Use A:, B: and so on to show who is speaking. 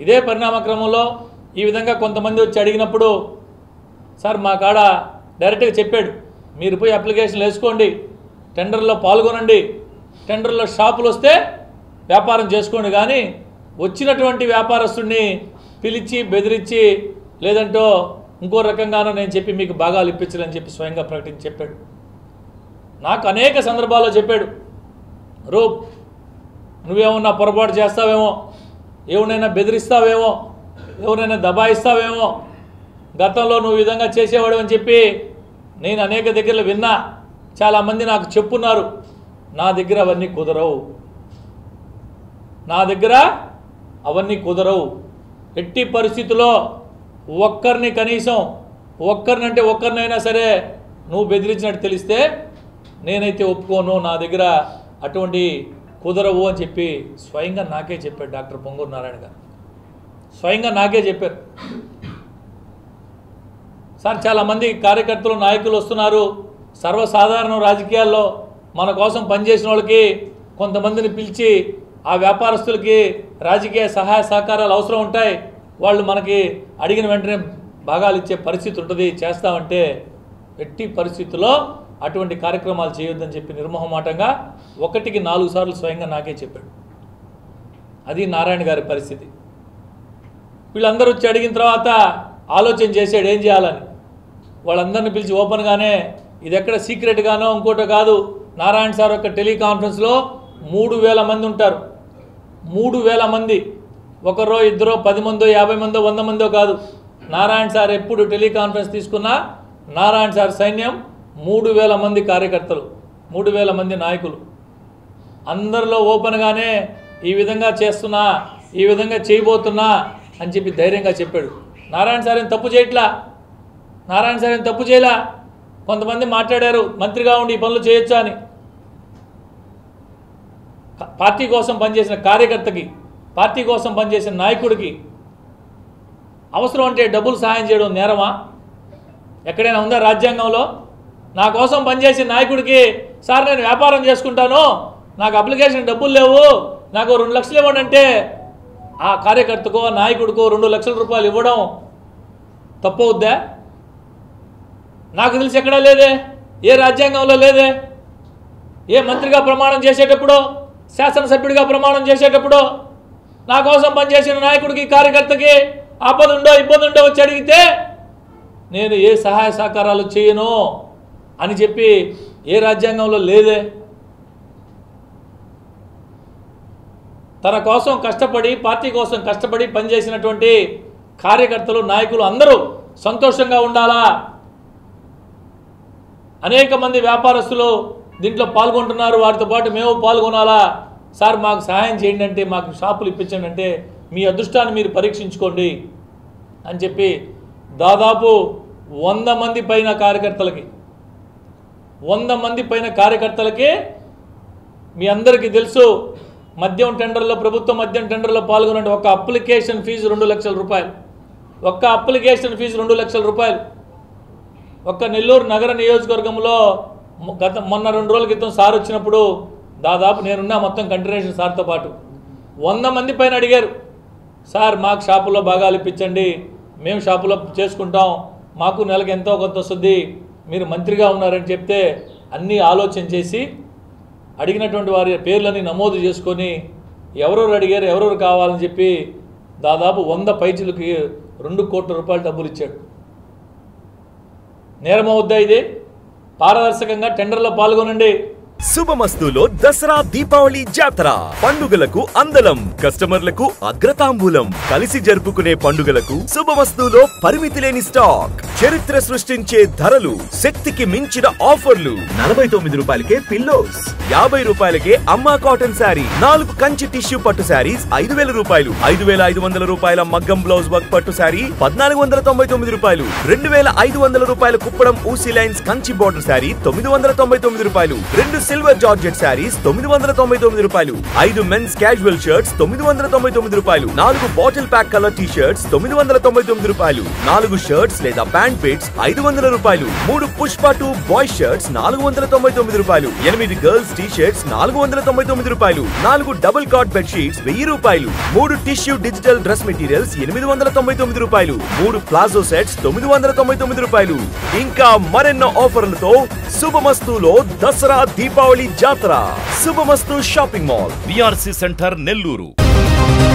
A: ఇదే పరిణామ క్రమంలో ఈ విధంగా కొంతమంది వచ్చి అడిగినప్పుడు సార్ మా కాడ డైరెక్ట్గా చెప్పాడు మీరు పోయి అప్లికేషన్లు వేసుకోండి టెండర్లో పాల్గొనండి టెండర్లో షాపులు వస్తే వ్యాపారం చేసుకోండి కానీ వచ్చినటువంటి వ్యాపారస్తుడిని పిలిచి బెదిరించి లేదంటో ఇంకో రకంగానో నేను చెప్పి మీకు భాగాలు ఇప్పించాలని చెప్పి స్వయంగా ప్రకటించి చెప్పాడు నాకు అనేక సందర్భాల్లో చెప్పాడు రూప్ నువ్వేమన్నా పొరపాటు చేస్తావేమో ఎవరినైనా బెదిరిస్తావేమో ఎవరినైనా దబాయిస్తావేమో గతంలో నువ్వు ఈ విధంగా చేసేవాడు అని చెప్పి నేను అనేక దగ్గరలో విన్నా చాలామంది నాకు చెప్పున్నారు నా దగ్గర అవన్నీ కుదరవు నా దగ్గర అవన్నీ కుదరవు ఎట్టి పరిస్థితుల్లో ఒక్కరిని కనీసం ఒక్కరినంటే ఒక్కరినైనా సరే నువ్వు బెదిరించినట్టు తెలిస్తే నేనైతే ఒప్పుకోను నా దగ్గర అటువంటి కుదరవు అని చెప్పి స్వయంగా నాకే చెప్పాడు డాక్టర్ పొంగూరు నారాయణ గారు స్వయంగా నాకే చెప్పారు సార్ చాలామంది కార్యకర్తలు నాయకులు వస్తున్నారు సర్వసాధారణ రాజకీయాల్లో మన కోసం పనిచేసిన వాళ్ళకి కొంతమందిని పిలిచి ఆ వ్యాపారస్తులకి రాజకీయ సహాయ సహకారాలు అవసరం ఉంటాయి వాళ్ళు మనకి అడిగిన వెంటనే భాగాలు ఇచ్చే పరిస్థితి ఉంటుంది చేస్తామంటే ఎట్టి పరిస్థితుల్లో అటువంటి కార్యక్రమాలు చేయొద్దని చెప్పి నిర్మోహమాటంగా ఒకటికి నాలుగు సార్లు స్వయంగా నాకే చెప్పాడు అది నారాయణ గారి పరిస్థితి వీళ్ళందరూ వచ్చి అడిగిన తర్వాత ఆలోచన చేశాడు ఏం చేయాలని వాళ్ళందరిని పిలిచి ఓపెన్గానే ఇది ఎక్కడ సీక్రెట్గానో ఇంకోటో కాదు నారాయణ సార్ యొక్క టెలికాన్ఫరెన్స్లో మూడు వేల మంది ఉంటారు మూడు వేల మంది ఒకరో ఇద్దరో పది మందో యాభై మందో వంద మందో కాదు నారాయణ సార్ ఎప్పుడు టెలికాన్ఫరెన్స్ తీసుకున్నా నారాయణ సార్ సైన్యం మూడు వేల మంది కార్యకర్తలు మూడు వేల మంది నాయకులు అందరిలో ఓపెన్గానే ఈ విధంగా చేస్తున్నా ఈ విధంగా చేయబోతున్నా అని చెప్పి ధైర్యంగా చెప్పాడు నారాయణ సార్ ఏం తప్పు చేయట్లా నారాయణ సార్ ఏం తప్పు చేయలా కొంతమంది మాట్లాడారు మంత్రిగా ఉండి ఈ పనులు చేయొచ్చా అని క- పార్టీ కోసం పనిచేసిన కార్యకర్తకి పార్టీ కోసం పనిచేసిన నాయకుడికి అవసరం అంటే డబ్బులు సహాయం చేయడం నేరమా ఎక్కడైనా ఉందా రాజ్యాంగంలో నా కోసం పనిచేసే నాయకుడికి సార్ నేను వ్యాపారం చేసుకుంటాను నాకు అప్లికేషన్ డబ్బులు లేవు నాకు రెండు లక్షలు ఇవ్వండి అంటే ఆ కార్యకర్తకో నాయకుడికో రెండు లక్షల రూపాయలు ఇవ్వడం తప్పవుద్దా నాకు తెలిసి ఎక్కడా లేదే ఏ రాజ్యాంగంలో లేదే ఏ మంత్రిగా ప్రమాణం చేసేటప్పుడు శాసనసభ్యుడిగా ప్రమాణం చేసేటప్పుడు నా కోసం పనిచేసిన నాయకుడికి కార్యకర్తకి ఆపద ఉండో ఇబ్బంది ఉండో వచ్చి అడిగితే నేను ఏ సహాయ సహకారాలు చేయను అని చెప్పి ఏ రాజ్యాంగంలో లేదే తన కోసం కష్టపడి పార్టీ కోసం కష్టపడి పనిచేసినటువంటి కార్యకర్తలు నాయకులు అందరూ సంతోషంగా ఉండాలా అనేక మంది వ్యాపారస్తులు దీంట్లో పాల్గొంటున్నారు వారితో పాటు మేము పాల్గొనాలా సార్ మాకు సహాయం చేయండి అంటే మాకు షాపులు ఇప్పించండి అంటే మీ అదృష్టాన్ని మీరు పరీక్షించుకోండి అని చెప్పి దాదాపు వంద మంది పైన కార్యకర్తలకి వంద మంది పైన కార్యకర్తలకి మీ అందరికీ తెలుసు మద్యం టెండర్లో ప్రభుత్వ మద్యం టెండర్లో పాల్గొనండి ఒక అప్లికేషన్ ఫీజు రెండు లక్షల రూపాయలు ఒక్క అప్లికేషన్ ఫీజు రెండు లక్షల రూపాయలు ఒక్క నెల్లూరు నగర నియోజకవర్గంలో మొ- గత మొన్న రెండు రోజుల క్రితం సార్ వచ్చినప్పుడు దాదాపు నేనున్నా మొత్తం కంటిన్యూషన్ సార్తో పాటు వంద మంది పైన అడిగారు సార్ మాకు షాపులో భాగాలు ఇప్పించండి మేము షాపులో చేసుకుంటాం మాకు నెలకు ఎంతో కొంత వస్తుంది మీరు మంత్రిగా ఉన్నారని చెప్తే అన్నీ ఆలోచన చేసి అడిగినటువంటి వారి పేర్లని నమోదు చేసుకొని ఎవరెవరు అడిగారు ఎవరెవరు కావాలని చెప్పి దాదాపు వంద పైచులకి రెండు కోట్ల రూపాయల డబ్బులు ఇచ్చాడు నేరమవుద్దా ఇది పారదర్శకంగా టెండర్లో పాల్గొనండి
B: శుభమస్తులో దసరా దీపావళి జాతర పండుగలకు అందలం కస్టమర్లకు అగ్రతాంబూలం కలిసి జరుపుకునే పండుగలకు శుభమస్తులో పరిమితి లేని స్టాక్ చరిత్ర సృష్టించే ధరలు శక్తికి మించిన ఆఫర్లు నలభై తొమ్మిది రూపాయలకే పిల్లోస్ యాభై రూపాయలకే అమ్మా కాటన్ శారీ నాలుగు కంచి టిష్యూ పట్టు శారీస్ ఐదు వేల రూపాయలు ఐదు వేల ఐదు వందల రూపాయల మగ్గం బ్లౌజ్ వర్క్ పట్టు శారీ పద్నాలుగు వందల తొంభై తొమ్మిది రూపాయలు రెండు వేల ఐదు వందల రూపాయల కుప్పడం ఊసీ లైన్స్ కంచి బోర్డర్ శారీ తొమ్మిది వందల తొంభై తొమ్మిది రూపాయలు రెండు సిల్వర్ జార్జెట్ శారీస్ తొమ్మిది వందల తొంభై తొమ్మిది రూపాయలు ఐదు మెన్స్ క్యాజువల్ షర్ట్స్ తొమ్మిది వందల తొంభై తొమ్మిది రూపాయలు నాలుగు bottle pack colour T shirts తొమ్మిది వందల తొంభై తొమ్మిది రూపాయలు నాలుగు షర్ట్స్ లేదా ప్యాంట్ పిట్స్ ఐదు వందల రూపాయలు మూడు పుష్ప టూ బాయ్ షర్ట్స్ నాలుగు వందల తొంభై తొమ్మిది రూపాయలు ఎనిమిది గర్ల్స్ టీ షర్ట్స్ నాలుగు వందల తొంభై తొమ్మిది రూపాయలు నాలుగు డబుల్ కాట్ బెడ్ షీట్స్ వెయ్యి రూపాయలు మూడు టిష్యూ డిజిటల్ డ్రెస్ మెటీరియల్స్ ఎనిమిది వందల తొంభై తొమ్మిది రూపాయలు మూడు ప్లాజో సెట్స్ తొమ్మిది వందల తొంభై తొమ్మిది రూపాయలు ఇంకా మరెన్నో ఆఫర్లతో శుభమస్తులో దసరా దీపావళి జాతర Shubhamastu shopping mall
C: VRC centre Nellore